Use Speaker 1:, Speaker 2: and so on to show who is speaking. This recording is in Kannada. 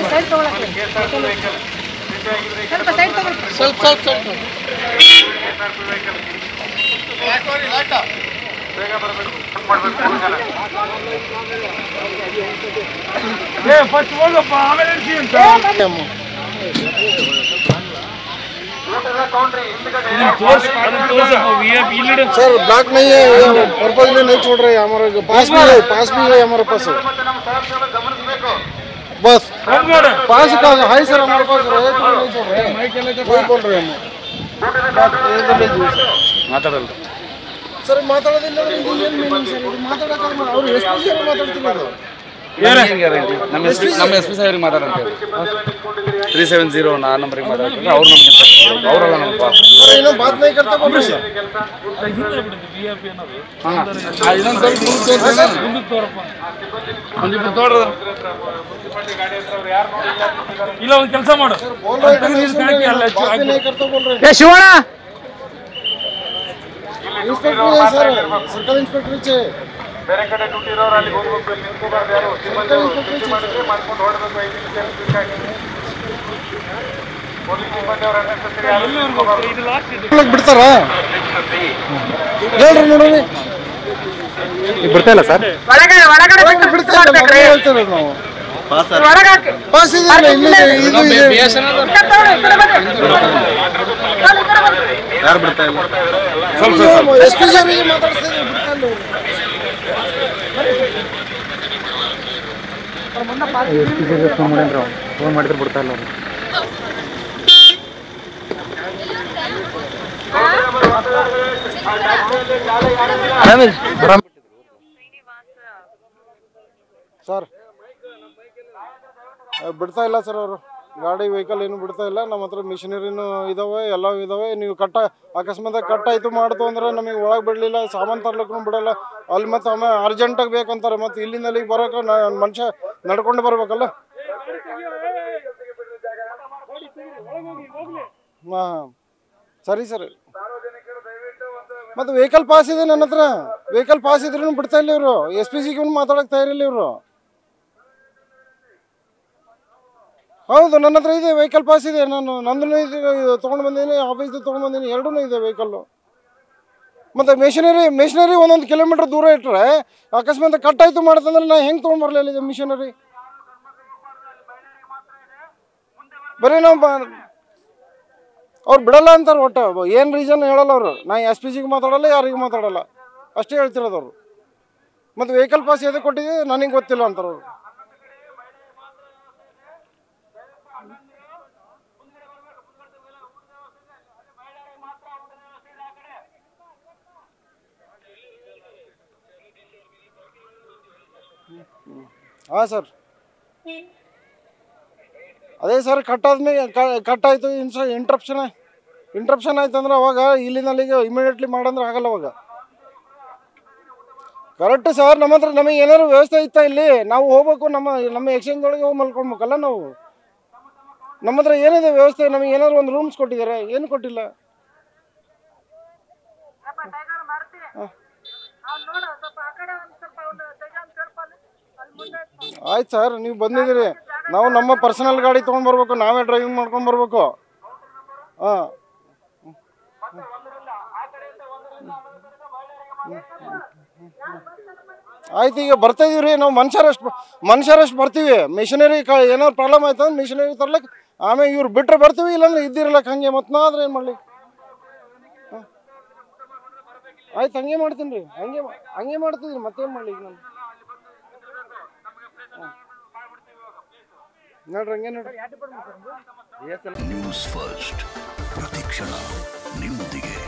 Speaker 1: ಸೈಡ್ ತಗೊಳಕ್ಕೆ ಸ್ವಲ್ಪ ಸೈಡ್ ತಗೊಳ್ಳಿ
Speaker 2: ಸ್ವಲ್ಪ ಸ್ವಲ್ಪ ಸ್ವಲ್ಪ
Speaker 3: सर ब्लॉक नहीं है ये पर्पज में नहीं छोड़ रहे हमारे पास भी है पास भी है हमारे पास बस पास का है सर हमारे पास रहे तो नहीं छोड़ रहे वही बोल रहे हैं हम ಸರ್ ಮಾತಾಡೋದಿಲ್ಲ ಅಂದ್ರೆ ಇದು ಏನ್ ಮೀನಿಂಗ್ ಸರ್ ಇದು ಮಾತಾಡೋಕ್ಕಾಗಲ್ಲ ಅವ್ರು ಎಷ್ಟು ಜನ ಮಾತಾಡ್ತಿರೋದು
Speaker 4: ನಮ್ಮ ಎಸ್ ಪಿ ನಮ್ಮ ಎಸ್ ಪಿ ಸಾಹೇಬ್ರಿಗೆ ಮಾತಾಡಂತ ಹೇಳಿ ತ್ರೀ ಸೆವೆನ್ ಜೀರೋ ಆ ನಂಬರಿಗೆ ಮಾತಾಡ್ತಾರೆ ಅವ್ರು ನಮ್ಗೆ ಅವರಲ್ಲ ನಮ್ಮ ಬಾಸ್
Speaker 3: अरे इन्हों बात नहीं करता बोल रहे हैं
Speaker 4: ಇದೊಂದು ಸ್ವಲ್ಪ ಮುಂದೆ ತೋರ್ಸೋಣ. ಒಂದು ಇಬ್ರು ತೋಡ್ರಿ
Speaker 5: ಇಲ್ಲ ಒಂದು ಕೆಲಸ ಮಾಡು
Speaker 3: बोल रहे हैं कि नहीं सुन रहे हैं, बात भी नहीं करता बोल रहे हैं
Speaker 2: ಏ ಶಿವಣ್ಣ
Speaker 3: इंस्पेक्टर है सर सर्कल इंस्पेक्टर चे
Speaker 6: ಬೇರೆ ಕಡೆ ಡ್ಯೂಟಿ ಇರೋರು ಅಲ್ಲಿ ಹೋಗ್ಬೇಕು ಇಲ್ಲಿ ನಿಂತ್ಕೋಬಾರ್ದು ಯಾರು ನಿಮ್ಮಲ್ಲಿ ಡ್ಯೂಟಿ ಮಾಡಿದ್ರೆ ಮಾಡ್ಕೊಂಡು ಹೊರಡಬೇಕು ಐದು ನಿಮಿಷ ಬೇಕಾಗಿ ಪೊಲೀಸ್ ಸಿಬ್ಬಂದಿ ಅವ್ರ ಅನ್ನೆಸರಿ ಯಾರು ನಿಂತ್ಕೋಬಾರ್ದು
Speaker 3: ಬಿಡ್ತಾರ ಹೇಳ್ರಿ ನೋಡ್ರಿ
Speaker 2: ಬರ್ತಾ ಇಲ್ಲ ಸರ್
Speaker 1: ಒಳಗಡೆ ಒಳಗಡೆ ಬಿಟ್ಟು
Speaker 3: ಬಿಡ್ತಾ ಇಲ್ಲ ಮೊದ್ಲೇ ಹೇಳ್ತಿರೋದು ನಾವು
Speaker 1: ಒಳಗೆ ಹಾಕಿ
Speaker 3: ಪಾಸ್ ಇದೆ ಅಲ್ಲ, ಇಲ್ಲಿ ಇದು ಇದೆ
Speaker 1: ಈ ಕಡೆ ತಗೊಳ್ಳಿ, ಈ ಕಡೆ ಬನ್ನಿ. ತಗೊಳ್ಳಿ, ಈ ಕಡೆ ಬನ್ನಿ.
Speaker 4: ಯಾರು ಬಿಡ್ತಾ ಇಲ್ಲ
Speaker 3: ಎಸ್ ಪಿ ಸಾರಿಗೆ ಮಾತಾಡ್ತಿದ್ದೀವಿ ಬಿಡ್ತಾ ಇಲ್ಲ ಅವ್ರು.
Speaker 2: ಫೋನ್ ಮಾಡಿದ್ರು ಫೋನ್ ಮಾಡಿದ್ರೆ ಬಿಡ್ತಾ ಇಲ್ಲ ಅವ್ರು
Speaker 3: ಸರ್ ಆ, ಬಿಡ್ತಾ ಇಲ್ಲ ಸರ್ ಅವರು ಗಾಡಿ ವೆಹಿಕಲ್ ಏನು ಬಿಡ್ತಾ ಇಲ್ಲ ನಮ್ಮ ಹತ್ರ ಮಿಷಿನರಿನೂ ಇದಾವೆ ಎಲ್ಲ ಇದಾವೆ ನೀವು ಕಟ್ಟ ಅಕಸ್ಮಾತ್ ಕಟ್ ಆಯ್ತು ಮಾಡ್ತು ಅಂದ್ರೆ ನಮಗೆ ಒಳಗೆ ಬಿಡಲಿಲ್ಲ ಸಾಮಾನು ತರ್ಲಿಕ್ಕೂ ಬಿಡಲ್ಲ ಅಲ್ಲಿ ಮತ್ತೆ ಆಮೇಲೆ ಅರ್ಜೆಂಟಾಗಿ ಬೇಕಂತಾರೆ ಮತ್ತೆ ಇಲ್ಲಿಂದ ಅಲ್ಲಿಗೆ ಬರೋಕೆ ಮನುಷ್ಯ ನಡ್ಕೊಂಡು ಬರ್ಬೇಕಲ್ಲ ಹಾಂ ಸರಿ ಸರ್ ಮತ್ತೆ ವೆಹಿಕಲ್ ಪಾಸ್ ಇದೆ ನನ್ನ ಹತ್ರ ವೆಹಿಕಲ್ ಪಾಸ್ ಇದ್ರೂ ಬಿಡ್ತಾ ಇಲ್ಲ ಇವರು ಎಸ್ ಪಿ ಸಿಗೂ ಮಾತಾಡಕ್ಕೆ ತಯಾರಿಲ್ಲ ಇವರು ಹೌದು ನನ್ನ ಹತ್ರ ಇದೆ ವೆಹಿಕಲ್ ಪಾಸ್ ಇದೆ ನಾನು ನಂದು ಇದೆ ತೊಗೊಂಡು ಬಂದೀನಿ ಆಫೀಸ್ದು ತೊಗೊಂಡು ಬಂದೀನಿ ಎರಡೂ ಇದೆ ವೆಹಿಕಲ್ಲು ಮತ್ತು ಮೆಷಿನರಿ ಮೆಷಿನರಿ ಒಂದೊಂದು ಕಿಲೋಮೀಟ್ರ್ ದೂರ ಇಟ್ಟರೆ ಅಕಸ್ಮಾತ್ ಕಟ್ ಆಯಿತು ಮಾಡ್ತಂದ್ರೆ ನಾ ಹೆಂಗೆ ತೊಗೊಂಡು ಬರಲಿಲ್ಲ ಇದು ಮಿಷಿನರಿ ಬರೀ ನಾವು ಬ ಅವ್ರು ಬಿಡಲ್ಲ ಅಂತಾರೆ ಒಟ್ಟು ಏನು ರೀಸನ್ ಹೇಳಲ್ಲ ಅವರು ನಾ ಎಸ್ ಪಿ ಜಿಗೆ ಮಾತಾಡಲ್ಲ ಯಾರಿಗೂ ಮಾತಾಡಲ್ಲ ಅಷ್ಟೇ ಹೇಳ್ತಿರೋದು ಅವರು ಮತ್ತು ವೆಹಿಕಲ್ ಪಾಸ್ ಎದಕ್ಕೆ ಕೊಟ್ಟಿದೆ ನನಗೆ ಗೊತ್ತಿಲ್ಲ ಅಂತಾರೆ ಅವರು ಹಾಂ ಸರ್ ಅದೇ ಸರ್ ಕಟ್ ಆದ್ಮೇಲೆ ಕಟ್ ಆಯಿತು ಇನ್ಸ ಇಂಟ್ರಪ್ಷನ್ ಇಂಟ್ರಪ್ಷನ್ ಆಯ್ತು ಅಂದ್ರೆ ಅವಾಗ ಇಲ್ಲಿಂದ ಅಲ್ಲಿಗೆ ಇಮಿಡಿಯೇಟ್ಲಿ ಮಾಡಂದ್ರೆ ಆಗಲ್ಲ ಅವಾಗ ಕರೆಕ್ಟ್ ಸರ್ ನಮ್ಮ ಹತ್ರ ನಮಗೆ ಏನಾದ್ರು ವ್ಯವಸ್ಥೆ ಇತ್ತಾ ಇಲ್ಲಿ ನಾವು ಹೋಗ್ಬೇಕು ನಮ್ಮ ನಮ್ಮ ಎಕ್ಸ್ಚೇಂಜ್ ಒಳಗೆ ಹೋಗಿ ಮಲ್ಕೊಳ್ಬೇಕಲ್ಲ ನಾವು ನಮ್ಮ ಹತ್ರ ಏನಿದೆ ವ್ಯವಸ್ಥೆ ನಮಗೆ ಏನಾದ್ರು ಒಂದು ರೂಮ್ಸ್ ಕೊಟ್ಟಿದ್ದಾರೆ ಏನು ಕೊಟ್ಟಿಲ್ಲ ಆಯ್ತು ಸರ್ ನೀವು ಬಂದಿದ್ದೀರಿ ನಾವು ನಮ್ಮ ಪರ್ಸನಲ್ ಗಾಡಿ ತೊಗೊಂಡು ಬರ್ಬೇಕು ನಾವೇ ಡ್ರೈವಿಂಗ್ ಮಾಡ್ಕೊಂಡು ಬರ್ಬೇಕು ಹಾಂ ಆಯ್ತು ಈಗ ಬರ್ತಾ ಇದೀವಿ ನಾವು ಮನುಷ್ಯರಷ್ಟು ಮನುಷ್ಯರಷ್ಟು ಬರ್ತೀವಿ ಮಿಷನರಿ ಕ ಏನಾದ್ರು ಪ್ರಾಬ್ಲಮ್ ಆಯ್ತು ಅಂದ್ರೆ ಮಿಷನರಿ ತರ್ಲಕ್ಕೆ ಆಮೇಲೆ ಇವ್ರು ಬಿಟ್ರೆ ಬರ್ತೀವಿ ಇಲ್ಲಾಂದ್ರೆ ಇದ್ದಿರಲಕ್ಕೆ ಹಂಗೆ ಮತ್ತೆ ನಾ ಆದ್ರೆ ಏನು ಮಾಡಲಿ ಆಯ್ತು ಹಂಗೆ ಮಾಡ್ತೀನಿ ರೀ ಹಂಗೆ ಮಾ- ಹಂಗೆ ಮಾಡ್ತಿದ್ದೀನಿ ಮತ್ತೇನು ಮಾಡಲಿ ಈಗ ನಾನು ನೋಡ್ರಿ ಹಂಗೆ ನೋಡ್ರಿ
Speaker 7: ನ್ಯೂಸ್ ಫಸ್ಟ್ ಪ್ರತಿಕ್ಷಣ ನಿಮ್ಮೊಂದಿಗೆ